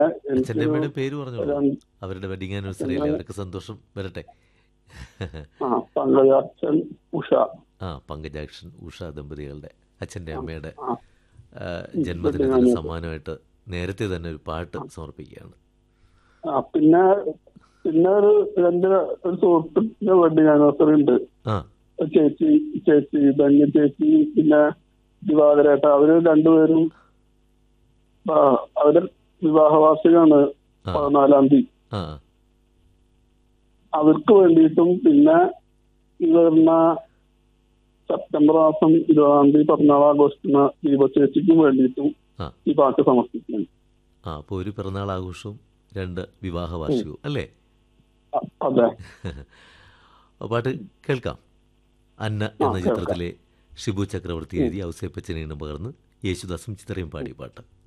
അച്ഛൻ്റെ എനിക്ക് അമ്മയുടെ പേര് പറഞ്ഞോളൂ രണ്ട്- അവരുടെ വെഡിങ് ആനിവേഴ്സറി അല്ലേ അവർക്ക് സന്തോഷം വരട്ടെ ആ പങ്കജാക്ഷൻ ഉഷ ആ പങ്കജാക്ഷൻ ഉഷ ദമ്പതികളുടെ അച്ഛൻ്റെ അമ്മയുടെ ആ ആ, ജന്മദിനത്തിന് സമ്മാനമായിട്ട് നേരത്തെ തന്നെ ഒരു പാട്ട് സമർപ്പിക്കുകയാണ് ആ പിന്നെ പിന്നെ ഒരു രണ്ട് ഒരു സുഹൃത്തിന്റെ വെഡിങ് ആനിവേഴ്സറി ഉണ്ട് ആ ഒരു ചേച്ചി ചേച്ചി ധന്യ ചേച്ചി പിന്നെ ദിവാകരേട്ട അവര് രണ്ടുപേരും ആ, അവര് വിവാഹ വാർഷികമാണ് ആ. പതിനാലാം തീയതി ആ അവർക്ക് വേണ്ടിയിട്ടും പിന്നെ ഈ വരുന്ന സെപ്റ്റംബർ മാസം ഇരുപതാം തീയതി പിറന്നാൾ ആഘോഷിക്കുന്ന ദീപ ചേച്ചിക്കും വേണ്ടിയിട്ടും ആ. ഈ പാട്ട് സമർപ്പിക്കുന്നു ആ അപ്പോൾ ഒരു പിറന്നാൾ ആഘോഷവും രണ്ട് വിവാഹ വാർഷികവും അല്ലേ അ- അതെ ആ പാട്ട് കേൾക്കാം അന്ന ആ, എന്ന കേൾക്കാം. ചിത്രത്തിലെ ഷിബു ചക്രവർത്തി എഴുതി ഔസേപ്പച്ചനെയാണ് പകർന്ന് യേശുദാസും ചിത്രയും പാടിയ പാട്ട്